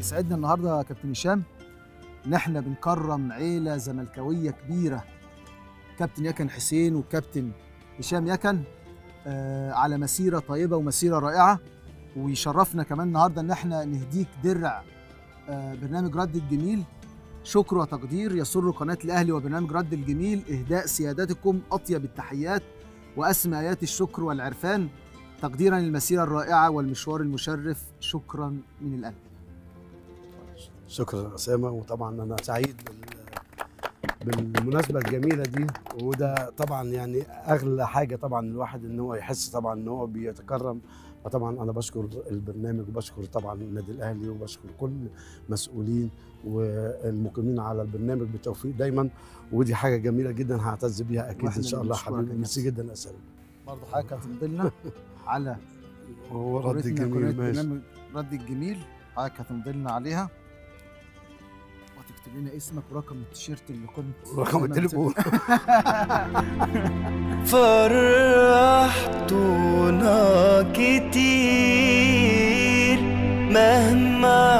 يسعدنا النهارده يا كابتن هشام ان احنا بنكرم عيله زملكاويه كبيره كابتن يكن حسين والكابتن هشام يكن آه على مسيره طيبه ومسيره رائعه ويشرفنا كمان النهارده ان احنا نهديك درع آه برنامج رد الجميل شكر وتقدير يسر قناه الاهلي وبرنامج رد الجميل اهداء سيادتكم اطيب التحيات واسمى ايات الشكر والعرفان تقديرا للمسيره الرائعه والمشوار المشرف شكرا من القلب شكرا اسامه وطبعا انا سعيد بال- بالمناسبه الجميله دي وده طبعا يعني اغلى حاجه طبعا الواحد ان هو يحس طبعا ان هو بيتكرم فطبعا انا بشكر البرنامج وبشكر طبعا النادي الاهلي وبشكر كل مسؤولين والمقيمين على البرنامج بالتوفيق دايما ودي حاجه جميله جدا هعتز بيها اكيد وإحنا ان شاء الله بنشكرك يا حبيبي كابتن. ميرسي جدا اسامه برضه حضرتك هتمضي لنا على هو رد صورتنا الجميل قناة ماشي برنامج رد الجميل حضرتك هتمضي لنا عليها وتكتب لنا اسمك ورقم التيشيرت اللي كنت رقم دايماً التليفون فرحتنا كتير مهما